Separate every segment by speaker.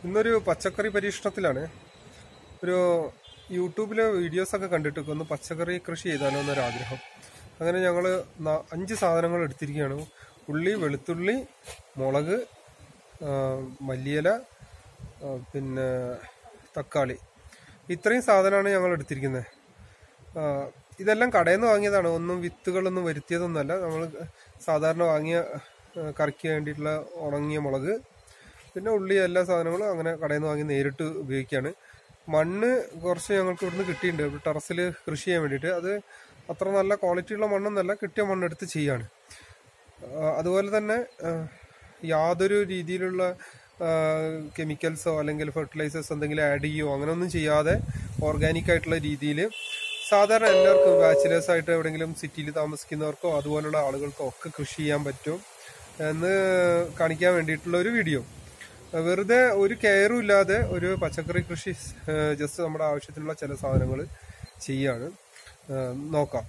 Speaker 1: ഇന്നൊരു പച്ചക്കറി പരീക്ഷണത്തിലാണ് ഒരു യൂട്യൂബിലെ വീഡിയോസൊക്കെ കണ്ടിട്ട് ഒന്ന് പച്ചക്കറി കൃഷി ചെയ്താലോ എന്നൊരു ആഗ്രഹം അങ്ങനെ ഞങ്ങൾ അഞ്ച് സാധനങ്ങൾ എടുത്തിരിക്കുകയാണ് ഉള്ളി വെളുത്തുള്ളി മുളക് ആ, മല്ലിയില ആ, പിന്നെ തക്കാളി ഇത്രയും സാധനമാണ് ഞങ്ങൾ എടുത്തിരിക്കുന്നത് ആ, ഇതെല്ലാം കടയിൽ നിന്ന് വാങ്ങിയതാണ് ഒന്നും വിത്തുകളൊന്നും വരുത്തിയതൊന്നുമല്ല നമ്മൾ സാധാരണ വാങ്ങിയ ആ, കറിക്ക് വേണ്ടിയിട്ടുള്ള ഉണങ്ങിയ മുളക് പിന്നെ ഉള്ളി എല്ലാ സാധനങ്ങളും അങ്ങനെ കടയിൽ നിന്ന് വാങ്ങി നേരിട്ട് ഉപയോഗിക്കുകയാണ് മണ്ണ് കുറച്ച് ഞങ്ങൾക്ക് ഇവിടുന്ന് കിട്ടിയിട്ടുണ്ട് ടെറസിൽ കൃഷി ചെയ്യാൻ വേണ്ടിയിട്ട് അത് അത്ര നല്ല ക്വാളിറ്റിയുള്ള മണ്ണൊന്നല്ല കിട്ടിയ മണ്ണെടുത്ത് ചെയ്യാണ് ആ, അതുപോലെ തന്നെ ആ, യാതൊരു രീതിയിലുള്ള കെമിക്കൽസോ അല്ലെങ്കിൽ ഫെർട്ടിലൈസേഴ്സ് എന്തെങ്കിലും ആഡ് ചെയ്യുകയോ അങ്ങനെയൊന്നും ചെയ്യാതെ ഓർഗാനിക് ആയിട്ടുള്ള രീതിയിൽ സാധാരണ എല്ലാവർക്കും ബാച്ചിലേഴ്സ് ആയിട്ട് എവിടെയെങ്കിലും സിറ്റിയിൽ താമസിക്കുന്നവർക്കോ അതുപോലുള്ള ആളുകൾക്കോ ഒക്കെ കൃഷി ചെയ്യാൻ പറ്റും എന്ന് കാണിക്കാൻ വേണ്ടിയിട്ടുള്ള ഒരു വീഡിയോ വെറുതെ ഒരു കെയറും ഇല്ലാതെ ഒരു പച്ചക്കറി കൃഷി ജസ്റ്റ് നമ്മുടെ ആവശ്യത്തിനുള്ള ചില സാധനങ്ങൾ ചെയ്യാണ് ആ, നോക്കാം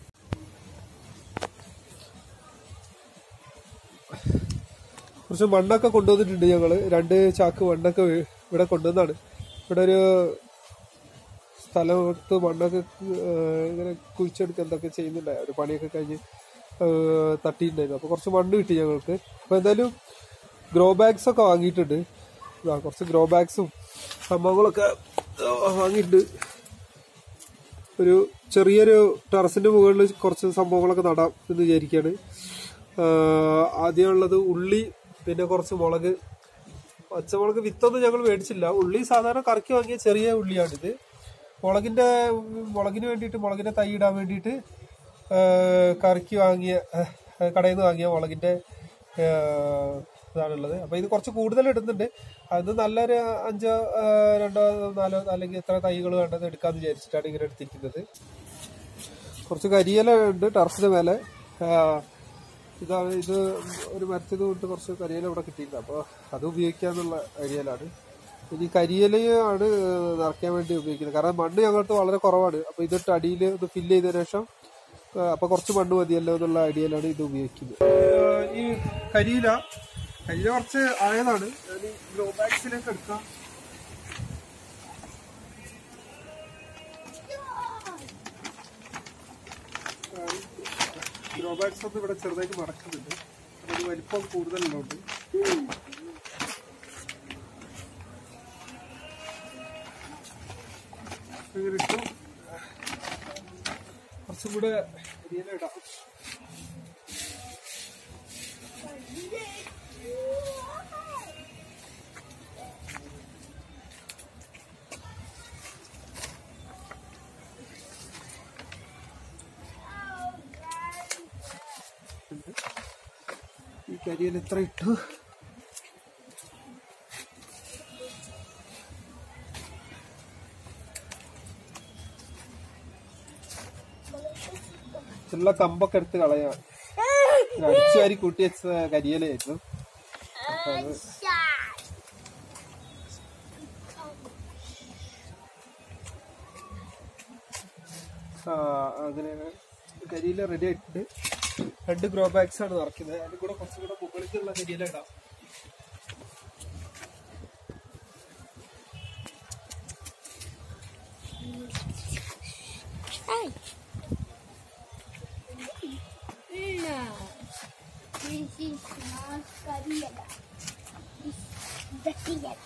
Speaker 1: കുറച്ച് മണ്ണൊക്കെ കൊണ്ടുവന്നിട്ടുണ്ട് ഞങ്ങള് രണ്ട് ചാക്ക് മണ്ണൊക്കെ വി- ഇവിടെ കൊണ്ടുവന്നാണ് ഇവിടെ ഒരു സ്ഥലത്ത് മണ്ണൊക്കെ ഏഹ്, ഇങ്ങനെ കുഴിച്ചെടുക്കുക എന്തൊക്കെ ചെയ്യുന്നുണ്ടായി ഒരു പണിയൊക്കെ കഴിഞ്ഞ് ഏഹ്, തട്ടിയിട്ടുണ്ടായിരുന്നു അപ്പൊ കുറച്ച് മണ്ണ് കിട്ടി ഞങ്ങൾക്ക് അപ്പൊ എന്തായാലും ഗ്രോ ബാഗ്സ് ഒക്കെ വാങ്ങിയിട്ടുണ്ട് ഇതാ കുറച്ച് ഗ്രോ ബാഗ്സും സംഭവങ്ങളൊക്കെ ഏഹ്, വാങ്ങിയിട്ടുണ്ട് ഒരു ചെറിയൊരു ടെറസിന്റെ മുകളിൽ കുറച്ച് സംഭവങ്ങളൊക്കെ നടാം എന്ന് വിചാരിക്കുകയാണ് ആഹ് ആദ്യമുള്ളത് ഉള്ളി പിന്നെ കുറച്ച് മുളക് പച്ചമുളക് വിത്തൊന്നും ഞങ്ങൾ മേടിച്ചില്ല ഉള്ളി സാധാരണ കറക്കി വാങ്ങിയ ചെറിയ ഉള്ളിയാണിത് മുളകിന്റെ മുളകിന് വേണ്ടിയിട്ട് മുളകിന്റെ തൈ ഇടാൻ വേണ്ടിയിട്ട് ആഹ് കറക്കി വാങ്ങിയ ആഹ് കടയിൽ നിന്ന് വാങ്ങിയ മുളകിന്റെ ആഹ് ഇതാണുള്ളത് അപ്പൊ ഇത് കുറച്ച് കൂടുതൽ ഇടുന്നുണ്ട് അത് നല്ലൊരു അഞ്ചോ ആഹ് രണ്ടോ നാലോ അല്ലെങ്കിൽ എത്ര തൈകൾ വേണ്ടത് എടുക്കാന്ന് വിചാരിച്ചിട്ടാണ് ഇങ്ങനെ എടുത്തിരിക്കുന്നത് കുറച്ച് കരിയില ഉണ്ട് ടെറസിന്റെ മേലെ ആഹ് ഇതാണ് ഇത് ഒരു മരത്തിൽ കൊണ്ട് കുറച്ച് കരിയില ഇവിടെ കിട്ടിയിട്ടുണ്ട് അപ്പോൾ അത് ഉപയോഗിക്കാന്നുള്ള ഐഡിയയിലാണ് ഇനി കരിയിലയാണ് നിറയ്ക്കാൻ വേണ്ടി ഉപയോഗിക്കുന്നത് കാരണം മണ്ണ് ഞങ്ങൾക്ക് വളരെ കുറവാണ് അപ്പൊ ഇതിട്ട് അടിയിൽ ഇത് ഫില്ല് ചെയ്തതിനു ശേഷം ആ, അപ്പൊ കുറച്ച് മണ്ണ് മതിയല്ലോ എന്നുള്ള ഐഡിയയിലാണ് ഇത് ഉപയോഗിക്കുന്നത് ഈ കരിയില കരിയില കുറച്ച് ആയതാണ് ഗ്രോ ബാഗ്സിലേക്ക് എടുക്കാം ഗ്രോ ബാഗ്സ് ഒന്ന് ഇവിടെ ചെറുതായിട്ട് മടക്കുന്നുണ്ട് അപ്പൊ ഇത് വലിപ്പം കൂടുതലുള്ളതുകൊണ്ട് ഇങ്ങനെ ഇട്ടു കുറച്ചും കൂടെ കരിയില ഇടാം ഈ കരിയില എത്ര ഇട്ടു ഉള്ള കമ്പൊക്കെ എടുത്ത് കളയാം അടിച്ചു വാരി കൂട്ടി വെച്ച കരിയിലായിരുന്നു അപ്പൊ അത് ആ അങ്ങനെ കരിയില റെഡി ആയിട്ടുണ്ട് രണ്ട് ഗ്രോ ബാഗ്സ് ആണ് നിറയ്ക്കുന്നത് അതിന്റെ കൂടെ കുറച്ചും കൂടെ മുകളിലുള്ള കരിയില ഇടാം
Speaker 2: Hey. No. This is not Korea. This is the Korea.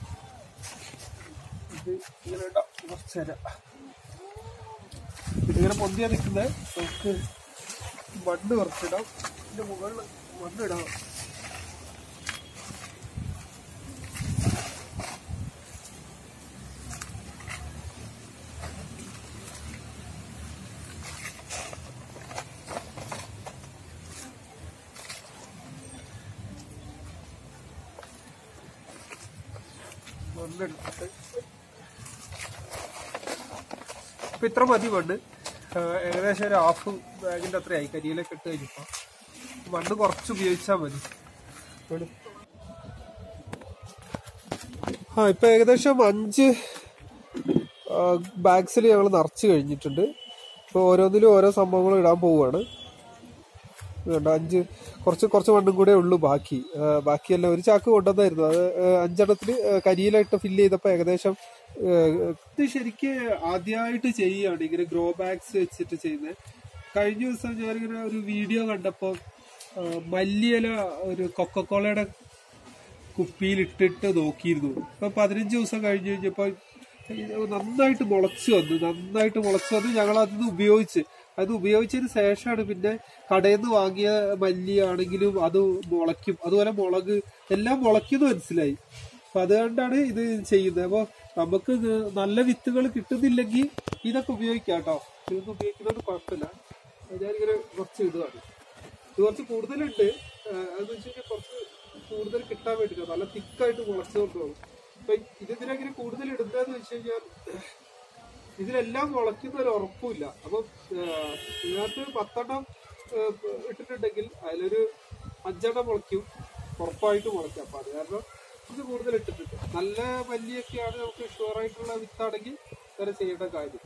Speaker 1: ഇത് ഇങ്ങനെ ഇടാം കുറച്ച് നേരം ഇതിങ്ങനെ പൊന്തിയാ നിൽക്കുന്നത് നമുക്ക് മണ്ണ് കുറച്ചിടാം ഇതിന്റെ മുകളിൽ മണ്ണിടാം മണ്ണെടുത്തിട്ട് ഇപ്പൊ ഇത്ര മതി മണ്ണ് ആ, ഏകദേശം ഒരു ഹാഫ് ബാഗിന്റെ അത്രയായി കരിയിലൊക്കെ ഇട്ട് കഴിഞ്ഞപ്പോ മണ്ണ് കുറച്ച് ഉപയോഗിച്ചാൽ മതി ഒരു- ആ ഇപ്പൊ ഏകദേശം അഞ്ച് ബാഗ്സിൽ ഞങ്ങൾ നിറച്ച് കഴിഞ്ഞിട്ടുണ്ട് ഇപ്പൊ ഓരോന്നിലും ഓരോ സംഭവങ്ങൾ ഇടാൻ പോവുകയാണ് വേണ്ട അഞ്ച് കുറച്ച് കുറച്ച് മണ്ണും കൂടെ ഉള്ളൂ ബാക്കി ആ, ബാക്കിയെല്ലാം ഒരു ചാക്ക് കൊണ്ടുവന്നായിരുന്നു അത് ആ, അഞ്ചെണ്ണത്തിന് ആ, കരിയിലായിട്ട് ഫില്ല് ചെയ്തപ്പോൾ ഏകദേശം ആ, ഇത് ശരിക്ക് ആദ്യമായിട്ട് ചെയ്യുകയാണ് ഇങ്ങനെ ഗ്രോ ബാഗ്സ് വെച്ചിട്ട് ചെയ്യുന്നത് കഴിഞ്ഞ ദിവസം ഞാനിങ്ങനെ ഒരു വീഡിയോ കണ്ടപ്പോൾ മല്ലിയില ഒരു കൊക്കക്കോളയുടെ കുപ്പിയിൽ ഇട്ടിട്ട് നോക്കിയിരുന്നു ഇപ്പൊ പതിനഞ്ച് ദിവസം കഴിഞ്ഞ് കഴിഞ്ഞപ്പോ ഇത് നന്നായിട്ട് മുളച്ചു വന്നു നന്നായിട്ട് മുളച്ചു വന്ന് ഞങ്ങൾ അതിന് ഉപയോഗിച്ച് അത് ഉപയോഗിച്ചതിന് ശേഷമാണ് പിന്നെ കടയിൽ നിന്ന് വാങ്ങിയ മല്ലി ആണെങ്കിലും അത് മുളയ്ക്കും അതുപോലെ മുളക് എല്ലാം മുളയ്ക്കുന്നു മനസ്സിലായി അപ്പൊ അതുകൊണ്ടാണ് ഇത് ചെയ്യുന്നത് അപ്പൊ നമുക്ക് ഇത് നല്ല വിത്തുകൾ കിട്ടുന്നില്ലെങ്കിൽ ഇതൊക്കെ ഉപയോഗിക്കാം കേട്ടോ ഇതൊന്നും ഉപയോഗിക്കുന്നത് കുഴപ്പമില്ല ഞാനിങ്ങനെ കുറച്ച് ഇടുകയാണ് ഇത് കുറച്ച് കൂടുതലുണ്ട് ആഹ് അതെന്ന് വെച്ച് കഴിഞ്ഞാൽ കുറച്ച് കൂടുതൽ കിട്ടാൻ വേണ്ടിയിട്ടാണ് നല്ല തിക്കായിട്ട് മുളച്ചുകൊണ്ട് പോകും അപ്പൊ ഇതിനെങ്ങനെ കൂടുതൽ ഇടുന്നതെന്ന് വെച്ച് കഴിഞ്ഞാൽ ഇതിലെല്ലാം മുളയ്ക്കുന്ന ഒരു ഉറപ്പുമില്ല അപ്പം ആഹ് ഇതിനകത്ത് പത്തെണ്ണം ആഹ് ഇട്ടിട്ടുണ്ടെങ്കിൽ അതിലൊരു അഞ്ചെണ്ണം മുളയ്ക്കും ഉറപ്പായിട്ട് മുളയ്ക്കും അപ്പൊ അത് കാരണം ഇത് കൂടുതൽ ഇട്ടിട്ടുണ്ട് നല്ല മല്ലിയൊക്കെയാണ് നമുക്ക് ഷുവറായിട്ടുള്ള വിത്താണെങ്കിൽ വേറെ ചെയ്യേണ്ട കാര്യം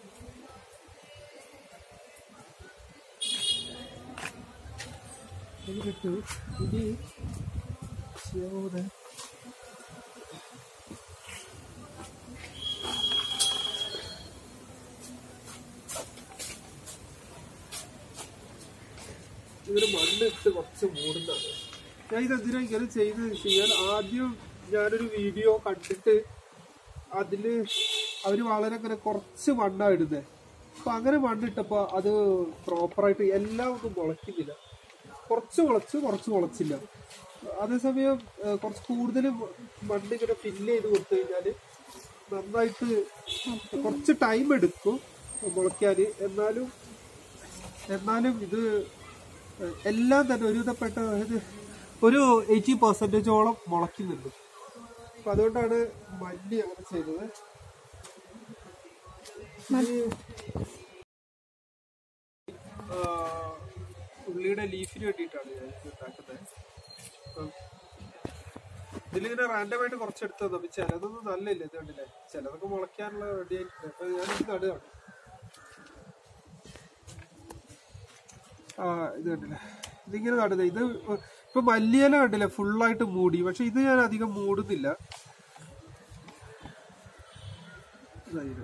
Speaker 1: ഇതിലിട്ടു ഇനി ചെയ്യാവുന്ന ഇതിന് മണ്ണിട്ട് കുറച്ച് മൂടുന്നതാണ് ഞാൻ ഇതെന്തിനാ ഇങ്ങനെ ചെയ്തത് വെച്ച് കഴിഞ്ഞാൽ ആദ്യം ഞാനൊരു വീഡിയോ കണ്ടിട്ട് അതില് അവര് വളരെ അങ്ങനെ കുറച്ച് മണ്ണാ ഇടുന്നത് അപ്പൊ അങ്ങനെ മണ്ണിട്ടപ്പോ അത് പ്രോപ്പറായിട്ട് എല്ലാം ഒന്നും മുളയ്ക്കുന്നില്ല കുറച്ച് മുളച്ചു കുറച്ച് മുളച്ചില്ല അതേസമയം ഏഹ്, കുറച്ച് കൂടുതൽ മണ്ണ് ഇങ്ങനെ ഫില്ല് ചെയ്ത് കൊടുത്തു കഴിഞ്ഞാല് നന്നായിട്ട് കുറച്ച് ടൈം എടുക്കും മുളയ്ക്കാന് എന്നാലും എന്നാലും ഇത് ഏഹ്, എല്ലാം തന്നെ ഒരുവിധപ്പെട്ട അതായത് ഒരു എയ്റ്റി പെർസെന്റേജോളം മുളയ്ക്കുന്നുണ്ട് അപ്പൊ അതുകൊണ്ടാണ് മല്ലി അങ്ങനെ ചെയ്തത് ഈ, ആ, ഉള്ളിയുടെ ലീഫിന് വേണ്ടിയിട്ടാണ് ഞാൻ ഇത് ഉണ്ടാക്കുന്നത് അപ്പം ഇതിലിങ്ങനെ റാൻഡമായിട്ട് കുറച്ച് എടുത്തത് അപ്പൊ ചിലതൊന്നും നല്ലില്ല ഇത് കണ്ടില്ലേ ചിലതൊക്കെ മുളയ്ക്കാനുള്ള റെഡി ആയിട്ടുണ്ട് അപ്പൊ ഞാനിത് നടുകയാണ് ആ ഇത് കണ്ടില്ലേ ഇതിങ്ങനെ നടുന്നത് ഇത് ഇപ്പൊ മല്ലിയില കണ്ടില്ലേ ഫുള്ളായിട്ട് മൂടി പക്ഷെ ഇത് ഞാൻ അധികം മൂടുന്നില്ല ഇതാ ഇത്.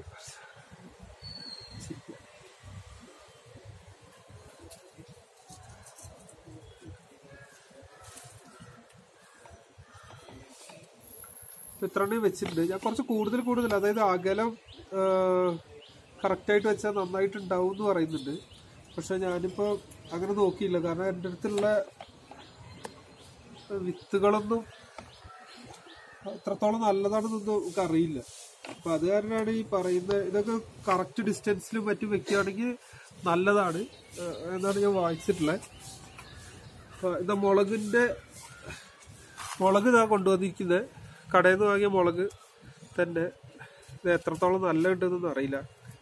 Speaker 1: ഇപ്പൊ ഇത്രണ്ണം വെച്ചിട്ടുണ്ട് ഞാൻ കുറച്ച് കൂടുതൽ കൂടുതൽ അതായത് അകലം കറക്റ്റായിട്ട് വെച്ചാൽ നന്നായിട്ട് ഉണ്ടാവും എന്ന് പറയുന്നുണ്ട് പക്ഷെ ഞാനിപ്പോ അങ്ങനെ നോക്കിയില്ല കാരണം എൻ്റെ അടുത്തുള്ള വിത്തുകളൊന്നും എത്രത്തോളം നല്ലതാണെന്നൊന്നും നമുക്ക് അറിയില്ല അപ്പൊ അത് കാരണമാണ് ഈ പറയുന്ന ഇതൊക്കെ കറക്റ്റ് ഡിസ്റ്റൻസിലും മറ്റും വെക്കുകയാണെങ്കിൽ നല്ലതാണ് ഏഹ് എന്നാണ് ഞാൻ വായിച്ചിട്ടുള്ളത് അപ്പൊ ഇത് മുളകിന്റെ മുളക് ഇതാ കൊണ്ടുവന്നിരിക്കുന്നത് കടയിൽ നിന്ന് വാങ്ങിയ മുളക് തന്നെ ഇത് എത്രത്തോളം നല്ല ഉണ്ടെന്നൊന്നും അറിയില്ല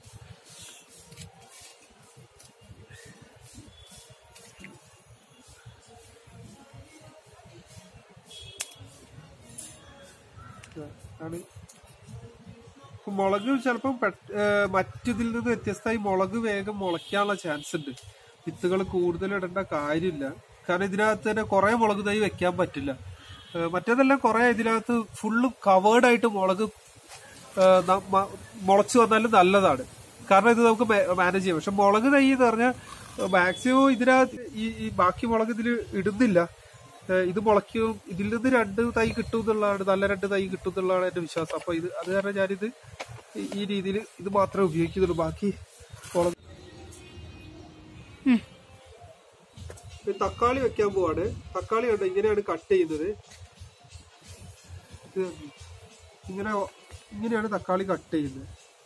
Speaker 1: ആണ് ഇപ്പൊ മുളക് ചിലപ്പം പെട്ട- ഏഹ് മറ്റിതിൽ നിന്ന് വ്യത്യസ്തമായി മുളക് വേഗം മുളയ്ക്കാനുള്ള ചാൻസ് ഉണ്ട് വിത്തുകൾ കൂടുതൽ ഇടേണ്ട കാര്യമില്ല കാരണം ഇതിനകത്ത് തന്നെ കുറെ മുളക് തൈ വെക്കാൻ പറ്റില്ല ഏഹ് മറ്റേതെല്ലാം കുറെ ഇതിനകത്ത് ഫുള്ള് കവേർഡ് ആയിട്ട് മുളക് ഏഹ് ന- മ- മുളച്ചു വന്നാലും നല്ലതാണ് കാരണം ഇത് നമുക്ക് മാനേജ് ചെയ്യാം പക്ഷെ മുളക് തൈ എന്ന് പറഞ്ഞാൽ മാക്സിമം ഇതിനകത്ത് ഈ ഈ ബാക്കി മുളക് ഇതിൽ ഇടുന്നില്ല ഏഹ് ഇത് മുളയ്ക്കും ഇതിൽ നിന്ന് രണ്ട് തൈ കിട്ടും എന്നുള്ളതാണ് നല്ല രണ്ട് തൈ കിട്ടും എന്നുള്ളതാണ് എന്റെ വിശ്വാസം അപ്പൊ ഇത് അത് കാരണം ഞാനിത് ഈ- ഈ രീതിയിൽ ഇത് മാത്രമേ ഉപയോഗിക്കുന്നുള്ളൂ ബാക്കി മുളക് ഈ തക്കാളി വെക്കാൻ പോവാണ് തക്കാളി ഉണ്ട് ഇങ്ങനെയാണ് കട്ട് ചെയ്യുന്നത് ഇത് ഇങ്ങനെ ഇങ്ങനെയാണ് തക്കാളി കട്ട് ചെയ്യുന്നത്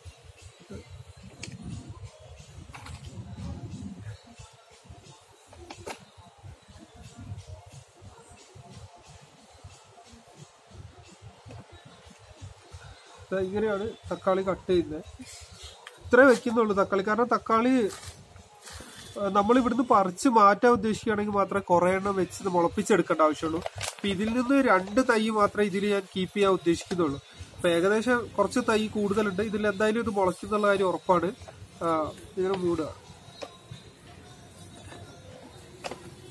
Speaker 1: ദാ ഇങ്ങനെയാണ് തക്കാളി കട്ട് ചെയ്യുന്നത് ഇത്രേ വെക്കുന്നുള്ളൂ തക്കാളി കാരണം തക്കാളി നമ്മൾ ഇവിടുന്ന് പറിച്ച് മാറ്റാൻ ഉദ്ദേശിക്കുകയാണെങ്കിൽ മാത്രമേ കുറെ എണ്ണം വെച്ച് മുളപ്പിച്ചെടുക്കേണ്ട ആവശ്യമുള്ളൂ അപ്പൊ ഇതിൽ നിന്ന് രണ്ട് തൈ മാത്രമേ ഇതിൽ ഞാൻ കീപ്പ് ചെയ്യാൻ ഉദ്ദേശിക്കുന്നുള്ളൂ അപ്പൊ ഏകദേശം കുറച്ച് തൈ കൂടുതലുണ്ട് ഇതിൽ എന്തായാലും ഇത് മുളയ്ക്കുന്നുള്ള കാര്യം ഉറപ്പാണ് ആ, ഇങ്ങനെ മൂടുക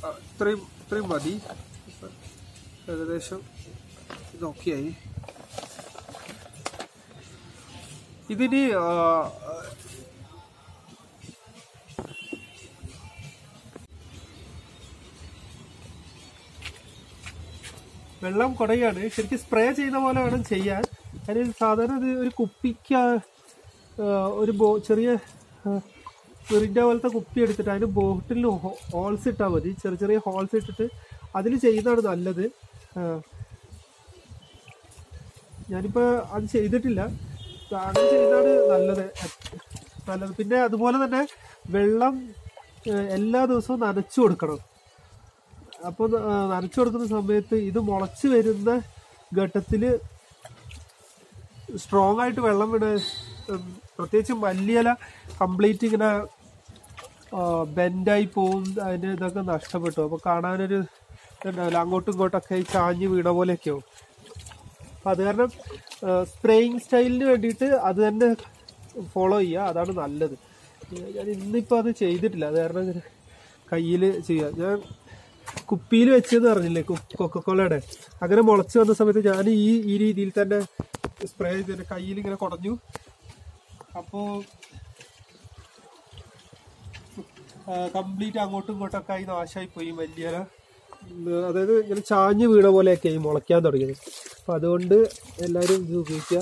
Speaker 1: ആ, ഇത്രയും ഇത്രയും മതി ഏകദേശം ഇത് ഓക്കെയായി ഇതിന് ആ, വെള്ളം കുടയാണ് ശരിക്കും സ്പ്രേ ചെയ്യുന്ന പോലെ വേണം ചെയ്യാൻ അതിന് സാധാരണ ഇത് ഒരു കുപ്പിക്ക് ആ, ഒരു ബോ ചെറിയ സ്പിരിൻ്റെ പോലത്തെ കുപ്പി എടുത്തിട്ട് അതിന് ബോട്ടിൽ ഹോൾസ് ഇട്ടാൽ മതി ചെറിയ ചെറിയ ഹോൾസ് ഇട്ടിട്ട് അതിൽ ചെയ്യുന്നതാണ് നല്ലത് ആ, ഞാനിപ്പോൾ അത് ചെയ്തിട്ടില്ല അങ്ങനെ ചെയ്യുന്നതാണ് നല്ലത് നല്ലത് പിന്നെ അതുപോലെ തന്നെ വെള്ളം ആ, എല്ലാ ദിവസവും നനച്ചു കൊടുക്കണം അപ്പോൾ നനച്ചു കൊടുക്കുന്ന സമയത്ത് ഇത് മുളച്ച് വരുന്ന ഘട്ടത്തിൽ സ്ട്രോങ് ആയിട്ട് വെള്ളം വീണ് ഉം, പ്രത്യേകിച്ച് മല്ലിയില കംപ്ലീറ്റ് ഇങ്ങനെ ബെൻഡായി പോവും അതിന് ഇതൊക്കെ നഷ്ടപ്പെട്ടു അപ്പോൾ കാണാനൊരു ഇതുണ്ടാവില്ല അങ്ങോട്ടും ഇങ്ങോട്ടൊക്കെ ഈ ചാഞ്ഞ് വീണ പോലെയൊക്കെ ആവും അപ്പം അത് കാരണം സ്പ്രേയിങ് സ്റ്റൈലിന് വേണ്ടിയിട്ട് അത് തന്നെ ഫോളോ ചെയ്യുക അതാണ് നല്ലത് ഞാൻ ഇന്നിപ്പോൾ അത് ചെയ്തിട്ടില്ല അത് കാരണം കയ്യിൽ ചെയ്യുക ഞാൻ കുപ്പിയിൽ വെച്ചെന്ന് പറഞ്ഞില്ലേ കൊക്കക്കോളയുടെ അങ്ങനെ മുളച്ച് വന്ന സമയത്ത് ഞാൻ ഈ ഈ രീതിയിൽ തന്നെ സ്പ്രേ ചെയ്തിട്ട് കയ്യിൽ ഇങ്ങനെ കുടഞ്ഞു അപ്പോൾ കംപ്ലീറ്റ് അങ്ങോട്ടും ഇങ്ങോട്ടൊക്കെ ആയി നാശമായി പോയി വലിയ അതായത് ഇങ്ങനെ ചാഞ്ഞ് വീണ പോലെയൊക്കെ ആയി മുളയ്ക്കാൻ തുടങ്ങിയത് അപ്പം അതുകൊണ്ട് എല്ലാവരും ഇത് ഉപയോഗിക്കുക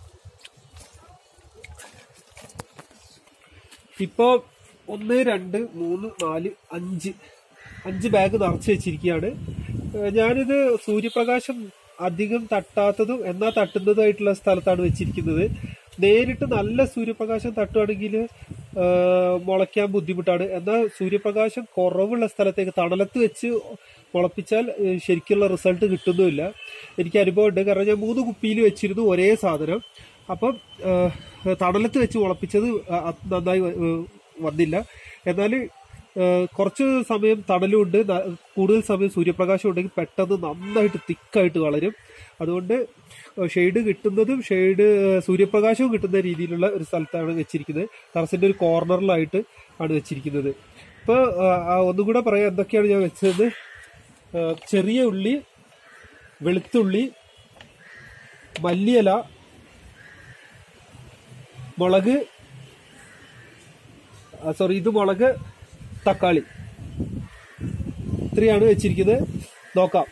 Speaker 1: ഇപ്പോൾ ഒന്ന് രണ്ട് മൂന്ന് നാല് അഞ്ച് അഞ്ച് ബാഗ് നിറച്ച് വെച്ചിരിക്കുകയാണ് ഏഹ് ഞാനിത് സൂര്യപ്രകാശം അധികം തട്ടാത്തതും എന്നാൽ തട്ടുന്നതുമായിട്ടുള്ള സ്ഥലത്താണ് വെച്ചിരിക്കുന്നത് നേരിട്ട് നല്ല സൂര്യപ്രകാശം തട്ടുവാണെങ്കിൽ മുളയ്ക്കാൻ ബുദ്ധിമുട്ടാണ് എന്നാൽ സൂര്യപ്രകാശം കുറവുള്ള സ്ഥലത്തേക്ക് തണലത്ത് വെച്ച് മുളപ്പിച്ചാൽ ഏഹ് ശരിക്കുള്ള റിസൾട്ട് കിട്ടുന്നുമില്ല എനിക്ക് അനുഭവമുണ്ട് കാരണം ഞാൻ മൂന്ന് കുപ്പിയിൽ വെച്ചിരുന്നു ഒരേ സാധനം അപ്പം ഏഹ് തണലത്ത് വെച്ച് മുളപ്പിച്ചത് അ- അത് നന്നായി വ- ഏഹ് വന്നില്ല എന്നാൽ കുറച്ച് സമയം തണലുണ്ട് ന- കൂടുതൽ സമയം സൂര്യപ്രകാശം ഉണ്ടെങ്കിൽ പെട്ടെന്ന് നന്നായിട്ട് തിക്കായിട്ട് വളരും അതുകൊണ്ട് ഷെയ്ഡ് കിട്ടുന്നതും ഷെയ്ഡ് സൂര്യപ്രകാശവും കിട്ടുന്ന രീതിയിലുള്ള ഒരു സ്ഥലത്താണ് വെച്ചിരിക്കുന്നത് ടെറസിന്റെ ഒരു കോർണറിലായിട്ട് ആണ് വെച്ചിരിക്കുന്നത് ഇപ്പോൾ ഒന്നുകൂടെ പറയാം എന്തൊക്കെയാണ് ഞാൻ വെച്ചത് ആ, ചെറിയ ഉള്ളി വെളുത്തുള്ളി മല്ലിയില മുളക് സോറി ഇത് മുളക് തക്കാളി ഇത്രയാണ് വെച്ചിരിക്കുന്നത് നോക്കാം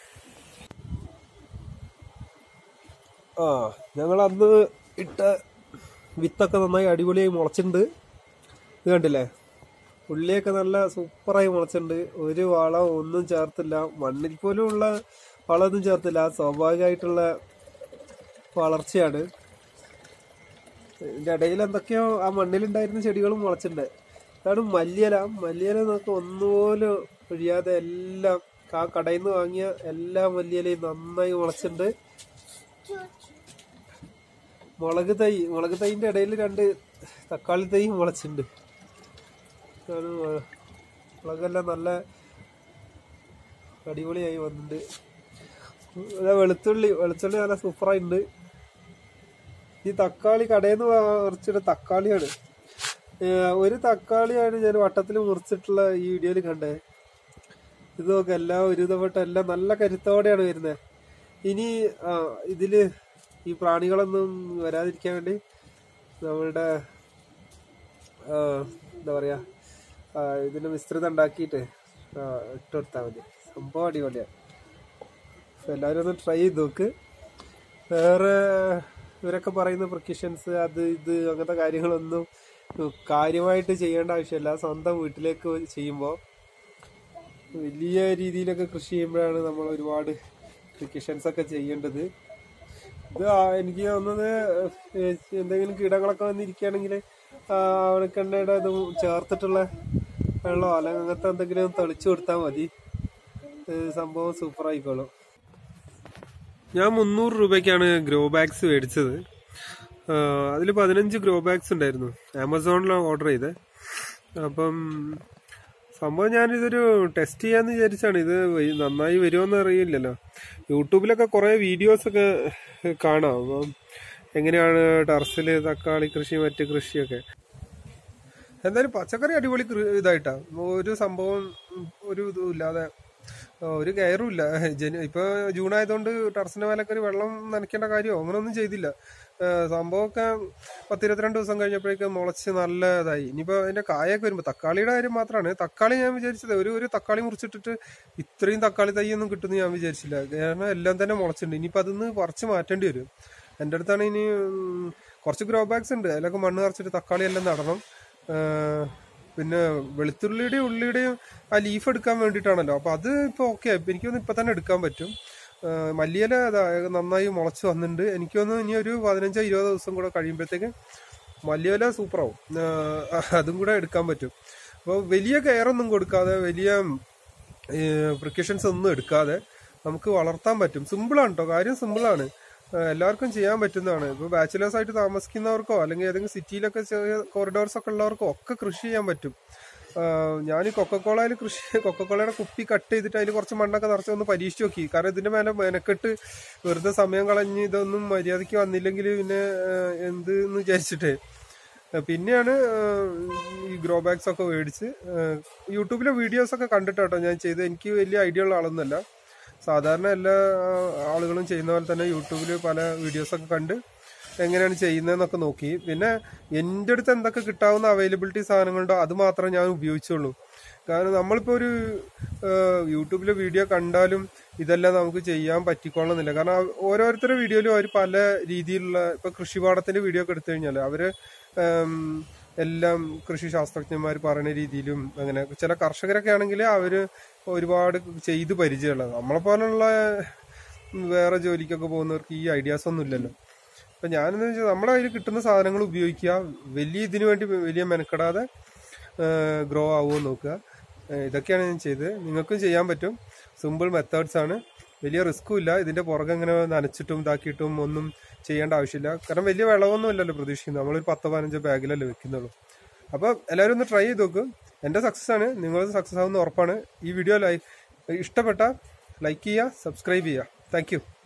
Speaker 1: ആ ഞങ്ങൾ അന്ന് ഇട്ട വിത്തൊക്കെ നന്നായി അടിപൊളിയായി മുളച്ചിട്ടുണ്ട് ഇത് കണ്ടില്ലേ ഉള്ളിയൊക്കെ നല്ല സൂപ്പറായി മുളച്ചിട്ടുണ്ട് ഒരു വളം ഒന്നും ചേർത്തില്ല മണ്ണിൽ പോലും ഉള്ള വളമൊന്നും ചേർത്തില്ല സ്വാഭാവികമായിട്ടുള്ള വളർച്ചയാണ് ഇതിന്റെ ഇടയിൽ എന്തൊക്കെയോ ആ മണ്ണിലുണ്ടായിരുന്ന ചെടികളും മുളച്ചിട്ടുണ്ട് അതാണ് മല്ലിയില മല്ലിയില നോക്ക് ഒന്നുപോലും ഒഴിയാതെ എല്ലാം ആ കടയിൽ നിന്ന് വാങ്ങിയ എല്ലാ മല്ലിയിലയും നന്നായി മുളച്ചിട്ടുണ്ട് മുളക് തൈ മുളക് തൈന്റെ ഇടയിൽ രണ്ട് തക്കാളി തൈ മുളച്ചിട്ടുണ്ട് ഇതാണ് മു- മുളകെല്ലാം നല്ല അടിപൊളിയായി വന്നിട്ടുണ്ട് ഇതാ വെളുത്തുള്ളി വെളുത്തുള്ളി നല്ല സൂപ്പറായിട്ടുണ്ട് ഈ തക്കാളി കടയിൽ നിന്ന് മുറിച്ചിട്ട തക്കാളിയാണ് ഏഹ് ഒരു തക്കാളിയാണ് ഞാൻ വട്ടത്തിൽ മുറിച്ചിട്ടുള്ള ഈ വീഡിയോയിൽ കണ്ടേ ഇത് നോക്ക് എല്ലാം ഒരുവിധപ്പെട്ട എല്ലാം നല്ല കരുത്തോടെയാണ് വരുന്നത് ഇനി ആ, ഇതില് ഈ പ്രാണികളൊന്നും വരാതിരിക്കാൻ വേണ്ടി നമ്മളുടെ ആ, എന്താ പറയാ ആ, ഇതിന്റെ മിശ്രിതം ഉണ്ടാക്കിയിട്ട് ഇട്ട് കൊടുത്താൽ മതി സംഭവം അടിപൊളിയാണ് അപ്പൊ എല്ലാവരും ഒന്ന് ട്രൈ ചെയ്ത് നോക്ക് വേറെ ഇവരൊക്കെ പറയുന്ന പ്രിക്കഷൻസ് അത് ഇത് അങ്ങനത്തെ കാര്യങ്ങളൊന്നും കാര്യമായിട്ട് ചെയ്യേണ്ട ആവശ്യമില്ല സ്വന്തം വീട്ടിലേക്ക് ചെയ്യുമ്പോൾ വലിയ രീതിയിലൊക്കെ കൃഷി ചെയ്യുമ്പോഴാണ് നമ്മൾ ഒരുപാട് പ്രിക്കഷൻസ് ഒക്കെ ചെയ്യേണ്ടത് ഇത് ആ- എനിക്ക് തോന്നുന്നത് ഏഹ് എന്തെങ്കിലും കീടങ്ങളൊക്കെ വന്നിരിക്കുകയാണെങ്കിൽ അവണക്കെണ്ണയുടെ ഇത് ചേർത്തിട്ടുള്ള വെള്ളമോ അല്ലെങ്കിൽ അങ്ങനത്തെ എന്തെങ്കിലും തെളിച്ചു കൊടുത്താൽ മതി ഏഹ് സംഭവം സൂപ്പർ ആയിക്കോളും ഞാൻ മുന്നൂറ് രൂപയ്ക്കാണ് ഗ്രോ ബാഗ്സ് മേടിച്ചത് അതിൽ പതിനഞ്ച് ഗ്രോ ബാഗ്സ് ഉണ്ടായിരുന്നു ആമസോണിലാണ് ഓർഡർ ചെയ്തത് അപ്പം സംഭവം ഞാനിതൊരു ടെസ്റ്റ് ചെയ്യാന്ന് വിചാരിച്ചാണ് ഇത് വ- നന്നായി വരുമോന്ന് അറിയില്ലല്ലോ യൂട്യൂബിലൊക്കെ കുറെ വീഡിയോസ് ഒക്കെ കാണാം അപ്പം എങ്ങനെയാണ് ടെറസിൽ തക്കാളി കൃഷി മറ്റ് കൃഷിയൊക്കെ എന്തായാലും പച്ചക്കറി അടിപൊളി കൃ- ഇതായിട്ടാ ഒരു സംഭവം ഒരു ഇതും ഇല്ലാതെ ആ, ഒരു കയറും ഇല്ല ജനു ഇപ്പൊ ജൂൺ ആയതുകൊണ്ട് ടെറസിന്റെ മേലൊക്കെ ഒരു വെള്ളം നനയ്ക്കേണ്ട കാര്യമോ അങ്ങനെയൊന്നും ചെയ്തില്ല ആ, സംഭവമൊക്കെ പത്തിരുപത്തിരണ്ട് ദിവസം കഴിഞ്ഞപ്പോഴേക്കും മുളച്ച് നല്ല ഇതായി ഇനിയിപ്പോ അതിന്റെ കായൊക്കെ വരുമ്പോ തക്കാളിയുടെ കാര്യം മാത്രമാണ് തക്കാളി ഞാൻ വിചാരിച്ചത് ഒരു ഒരു തക്കാളി മുറിച്ചിട്ടിട്ട് ഇത്രയും തക്കാളി തൈ ഒന്നും കിട്ടുമെന്ന് ഞാൻ വിചാരിച്ചില്ല കാരണം എല്ലാം തന്നെ മുളച്ചിട്ടുണ്ട് ഇനിയിപ്പോ അതൊന്ന് പറിച്ച് മാറ്റേണ്ടി വരും എൻ്റെ അടുത്താണ് ഇനി ഉം, കുറച്ച് ഗ്രോ ബാഗ്സ് ഉണ്ട് അതിലൊക്കെ മണ്ണ് നിറച്ചിട്ട് തക്കാളി എല്ലാം നടണം ആ, പിന്നെ വെളുത്തുള്ളിയുടെയും ഉള്ളിയുടെയും ആ ലീഫ് എടുക്കാൻ വേണ്ടിയിട്ടാണല്ലോ അപ്പൊ അത് ഇപ്പൊ ഓക്കെ എനിക്കൊന്ന് ഇപ്പൊ തന്നെ എടുക്കാൻ പറ്റും ആ, മല്ലിയില അതാ നന്നായി മുളച്ച് വന്നിട്ടുണ്ട് എനിക്കൊന്ന് ഇനി ഒരു പതിനഞ്ചോ ഇരുപതോ ദിവസം കൂടെ കഴിയുമ്പോഴത്തേക്ക് മല്ലിയില സൂപ്പറാവും ആ, അതും കൂടെ എടുക്കാൻ പറ്റും അപ്പോൾ വലിയ കെയർ ഒന്നും കൊടുക്കാതെ വലിയ പ്രിക്കഷൻസ് ഒന്നും എടുക്കാതെ നമുക്ക് വളർത്താൻ പറ്റും സിമ്പിളാണ് കേട്ടോ കാര്യം സിമ്പിളാണ് എല്ലാവർക്കും ചെയ്യാൻ പറ്റുന്നതാണ് ഇപ്പോൾ ബാച്ചിലേഴ്സ് ആയിട്ട് താമസിക്കുന്നവർക്കോ അല്ലെങ്കിൽ ഏതെങ്കിലും സിറ്റിയിലൊക്കെ ചെറിയ കോറിഡോർസ് ഒക്കെ ഉള്ളവർക്കോ ഒക്കെ കൃഷി ചെയ്യാൻ പറ്റും ആഹ് ഞാൻ ഈ കൊക്കക്കോളയിൽ കൃഷി കൊക്കക്കോളയുടെ കുപ്പി കട്ട് ചെയ്തിട്ട് അതിൽ കുറച്ച് മണ്ണൊക്കെ നിറച്ച് ഒന്ന് പരീക്ഷിച്ച് നോക്കി കാരണം ഇതിന്റെ മേലെ മെനക്കെട്ട് വെറുതെ സമയം കളഞ്ഞ് ഇതൊന്നും മര്യാദയ്ക്ക് വന്നില്ലെങ്കിൽ പിന്നെ ആഹ് എന്ത് എന്ന് വിചാരിച്ചിട്ടേ പിന്നെയാണ് ആഹ് ഈ ഗ്രോ ബാഗ്സ് ഒക്കെ മേടിച്ച് ആഹ് യൂട്യൂബിലെ വീഡിയോസ് ഒക്കെ കണ്ടിട്ടാട്ടോ ഞാൻ ചെയ്തത് എനിക്ക് വലിയ ഐഡിയ ഉള്ള ആളൊന്നുമല്ല സാധാരണ എല്ലാ ആഹ് ആളുകളും ചെയ്യുന്ന പോലെ തന്നെ യൂട്യൂബിൽ പല വീഡിയോസ് ഒക്കെ കണ്ട് എങ്ങനെയാണ് ചെയ്യുന്നതെന്നൊക്കെ നോക്കി പിന്നെ എൻ്റെ അടുത്ത് എന്തൊക്കെ കിട്ടാവുന്ന അവൈലബിലിറ്റി സാധനങ്ങളുണ്ടോ അത് മാത്രമേ ഞാൻ ഉപയോഗിച്ചുള്ളൂ കാരണം നമ്മളിപ്പോൾ ഒരു ആഹ് യൂട്യൂബിലെ വീഡിയോ കണ്ടാലും ഇതെല്ലാം നമുക്ക് ചെയ്യാൻ പറ്റിക്കൊള്ളുന്നില്ല കാരണം അവ- ഓരോരുത്തരുടെ വീഡിയോയിലും അവർ പല രീതിയിലുള്ള ഇപ്പൊ കൃഷിപാടത്തിന്റെ വീഡിയോ ഒക്കെ എടുത്തു കഴിഞ്ഞാൽ അവര് ഉം, എല്ലാം കൃഷി ശാസ്ത്രജ്ഞന്മാർ പറയുന്ന രീതിയിലും അങ്ങനെ ചില കർഷകരൊക്കെ ആണെങ്കിൽ അവര് ഒരുപാട് ചെയ്ത് പരിചയമുള്ളത് നമ്മളെ പോലുള്ള വേറെ ജോലിക്കൊക്കെ പോകുന്നവർക്ക് ഈ ഐഡിയാസ് ഒന്നും ഇല്ലല്ലോ അപ്പൊ ഞാനെന്ന് വെച്ചാൽ നമ്മുടെ കയ്യിൽ കിട്ടുന്ന സാധനങ്ങൾ ഉപയോഗിക്കുക വലിയ ഇതിനു വേണ്ടി വലിയ മെനക്കെടാതെ ഗ്രോ ആവുമോ നോക്കുക ഏഹ് ഇതൊക്കെയാണ് ഞാൻ ചെയ്തത് നിങ്ങൾക്കും ചെയ്യാൻ പറ്റും സിമ്പിൾ മെത്തേഡ്സ് ആണ് വലിയ റിസ്ക്കും ഇല്ല ഇതിന്റെ പുറകെ ഇങ്ങനെ നനച്ചിട്ടും ഇതാക്കിയിട്ടും ഒന്നും ചെയ്യേണ്ട ആവശ്യമില്ല കാരണം വലിയ വിളവൊന്നും ഇല്ലല്ലോ പ്രതീക്ഷിക്കുന്നത് നമ്മളൊരു പത്തോ പതിനഞ്ചോ ബാഗിലല്ലേ വെക്കുന്നുള്ളൂ അപ്പൊ എല്ലാവരും ഒന്ന് ട്രൈ ചെയ്ത് നോക്കും എന്റെ സക്സസ് ആണ് നിങ്ങൾ സക്സസ് ആവുന്ന ഉറപ്പാണ് ഈ വീഡിയോ ലൈക്ക് ഇഷ്ടപ്പെട്ട ലൈക്ക് ചെയ്യുക സബ്സ്ക്രൈബ് ചെയ്യുക താങ്ക് യു